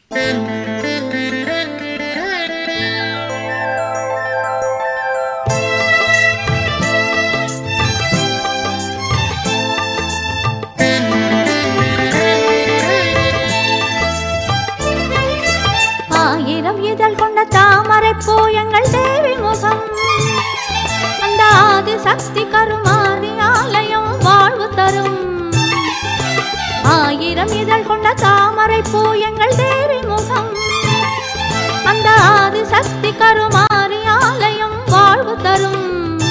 ஆயிரம் இதழ் கொண்ட தாமரை பூ எங்கள் தேவி முகம் அந்த ஆதி சக்தி கருமாரி ஆலயம் வாழ்வு தரும் ஆயிரம் இதழ் கொண்ட தாமரை பூ எங்கள் தேவி முகம் அந்த ஆதி சக்தி கருமாரி ஆலயம் வாழ்வு தரும்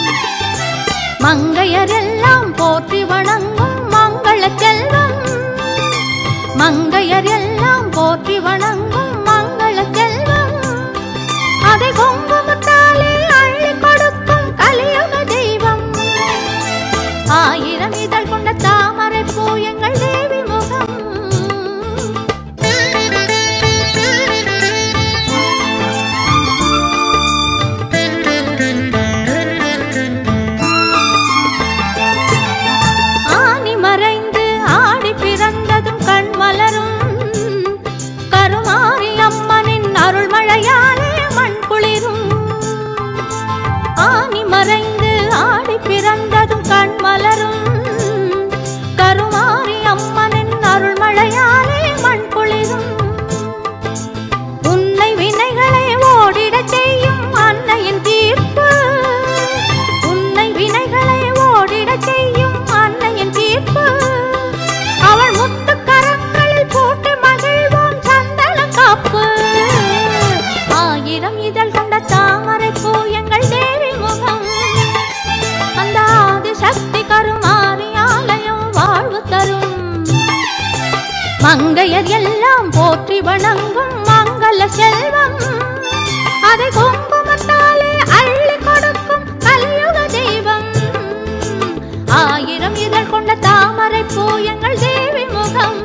மங்கையரெல்லாம் போற்றி வணங்கும் மங்கள செல்வம் மங்கையர் எல்லாம் போற்றி வணங்கும் மங்கள செல்வம் அதை குங்குமத்தாலே அள்ளி கொடுக்கும் கலியுக தெய்வம் ஆயிரம் இதழ் கொண்ட தாமரை பூ எங்கள் தேவி முகம் ஆனி மறைந்து ஆடி பிறந்ததும் கண் மலரும் கருமாரி அம்மனின் அருள்மழையாலே மண் குளிரும் ஆனி மறைந்து ஆடி பிறந்ததும் கண் மலரும் கருமாரி அம்மனின் அருள்மழையாலே மண் குளிரும் உன்னை வினைகளை ஓடிடச் செய்யும் அன்னையின் தீர்ப்பு உன்னை வினைகளை ஓடிடச் செய்யும் அன்னையின் தீர்ப்பு அவள் முத்து கரங்களில் போட்டு மகிழ்வோம் சந்தன காப்பு ஆயிரம் இதழ் கொண்ட தாமரை பூ எங்கள் தேவி முகம் அந்த ஆதி சக்தி கருமாரி ஆலயம் வாழ்வு தரும் மங்கையர் எல்லாம் போற்றி வணங்கும் மங்கள செல்வம் அதை குங்குமத்தாலே அள்ளி கொடுக்கும் கலியுக தெய்வம் ஆயிரம் இதழ் கொண்ட தாமரை பூ எங்கள் தேவி முகம்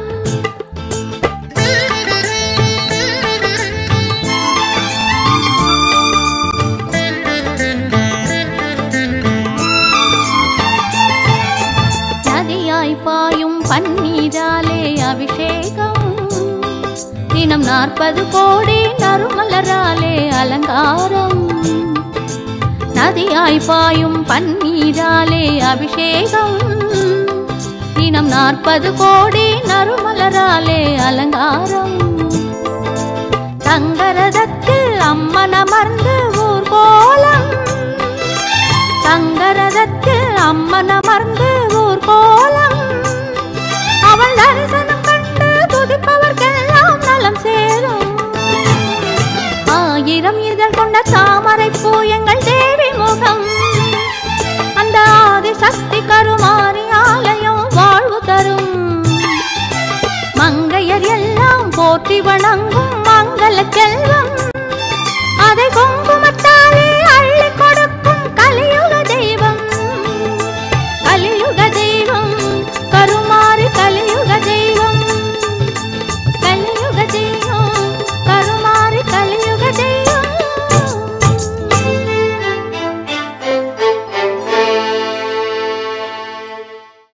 நதியாய் பாயும் பன்னீராலே அபிஷேகம் தினம் நாற்பது கோடி நறுமலராலே அலங்காரம் நதியாய் பாயும் பன்னீராலே அபிஷேகம் தினம் நாற்பது கோடி நறுமலராலே அலங்காரம் தங்கரதத்தில் அம்மன் அமர்ந்து ஊர்கோலம் தங்கரதத்தில் அம்மன் அமர்ந்து